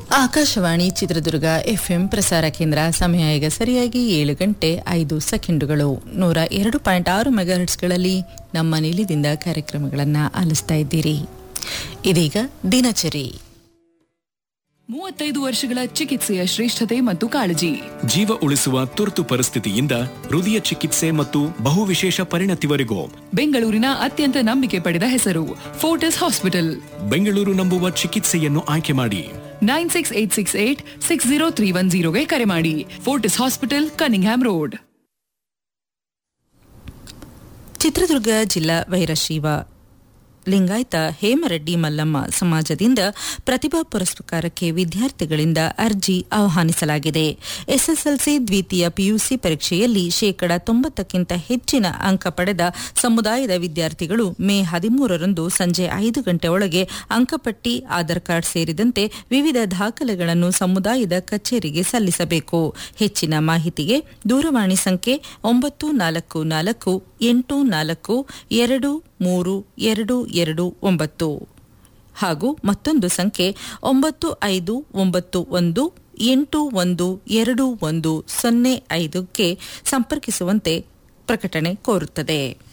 Akashvani Chitradurga FM ಪ್ರಸಾರ ಕೇಂದ್ರ ಸಮಯ ಈಗ ಸರಿಯಾಗಿ ಏಳು ಗಂಟೆ ಐದು ಸೆಕೆಂಡುಗಳು ನೂರ ಎರಡು ಪಾಯಿಂಟ್ ಆರು ಮೆಗಾಹರ್ಟ್ಸ್ಗಳಲ್ಲಿ ನಮ್ಮ ನಿಲಿದಿಂದ ಕಾರ್ಯಕ್ರಮಗಳನ್ನು ಆಲಿಸ್ತಾ ಇದ್ದೀರಿ ಇದೀಗ ದಿನಚರಿ ಮೂವತ್ತೈದು ವರ್ಷಗಳ ಚಿಕಿತ್ಸೆಯ ಶ್ರೇಷ್ಠತೆ ಮತ್ತು ಕಾಳಜಿ ಜೀವ ಉಳಿಸುವ ತುರ್ತು ಪರಿಸ್ಥಿತಿಯಿಂದ ಹೃದಯ ಚಿಕಿತ್ಸೆ ಮತ್ತು ಬಹುವಿಶೇಷ ಪರಿಣತಿವರೆಗೂ ಬೆಂಗಳೂರಿನ ಅತ್ಯಂತ ನಂಬಿಕೆ ಪಡೆದ ಹೆಸರು ಫೋರ್ಟಿಸ್ ಹಾಸ್ಪಿಟಲ್ ಬೆಂಗಳೂರು ನಂಬುವ ಚಿಕಿತ್ಸೆಯನ್ನು ಆಯ್ಕೆ ಮಾಡಿ nine six eight six eight six zero three one ಜೀರೋಗೆ ಕರೆ ಮಾಡಿ Fortis hospital Cunningham road Chitradurga ಜಿಲ್ಲಾ ವೈರಶೈವ ಲಿಂಗಾಯತ ಹೇಮರೆಡ್ಡಿ ಮಲ್ಲಮ್ಮ ಸಮಾಜದಿಂದ ಪ್ರತಿಭಾ ಪುರಸ್ಕಾರಕ್ಕೆ ವಿದ್ಯಾರ್ಥಿಗಳಿಂದ ಅರ್ಜಿ ಆಹ್ವಾನಿಸಲಾಗಿದೆ ಎಸ್ಎಸ್ಎಲ್ಸಿ ದ್ವಿತೀಯ ಪಿಯುಸಿ ಪರೀಕ್ಷೆಯಲ್ಲಿ ಶೇಕಡ ತೊಂಬತ್ತಕ್ಕಿಂತ ಹೆಚ್ಚಿನ ಅಂಕ ಪಡೆದ ಸಮುದಾಯದ ವಿದ್ಯಾರ್ಥಿಗಳು ಮೇ ಹದಿಮೂರರಂದು ಸಂಜೆ ಐದು ಗಂಟೆ ಒಳಗೆ ಅಂಕಪಟ್ಟಿ ಆಧಾರ್ ಕಾರ್ಡ್ ಸೇರಿದಂತೆ ವಿವಿಧ ದಾಖಲೆಗಳನ್ನು ಸಮುದಾಯದ ಕಚೇರಿಗೆ ಸಲ್ಲಿಸಬೇಕು ಹೆಚ್ಚಿನ ಮಾಹಿತಿಗೆ ದೂರವಾಣಿ ಸಂಖ್ಯೆ ಒಂಬತ್ತು ನಾಲ್ಕು ನಾಲ್ಕು ಎಂಟು ನಾಲ್ಕು ಎರಡು ಮೂರು ಎರಡು ಎರಡು ಒಂಬತ್ತು ಹಾಗೂ ಮತ್ತೊಂದು ಸಂಖ್ಯೆ ಒಂಬತ್ತು ಐದು ಒಂಬತ್ತು ಒಂದು ಎಂಟು ಒಂದು ಎರಡು ಒಂದು ಸೊನ್ನೆ ಐದಕ್ಕೆ ಸಂಪರ್ಕಿಸುವಂತೆ ಪ್ರಕಟಣೆ ಕೋರುತ್ತದೆ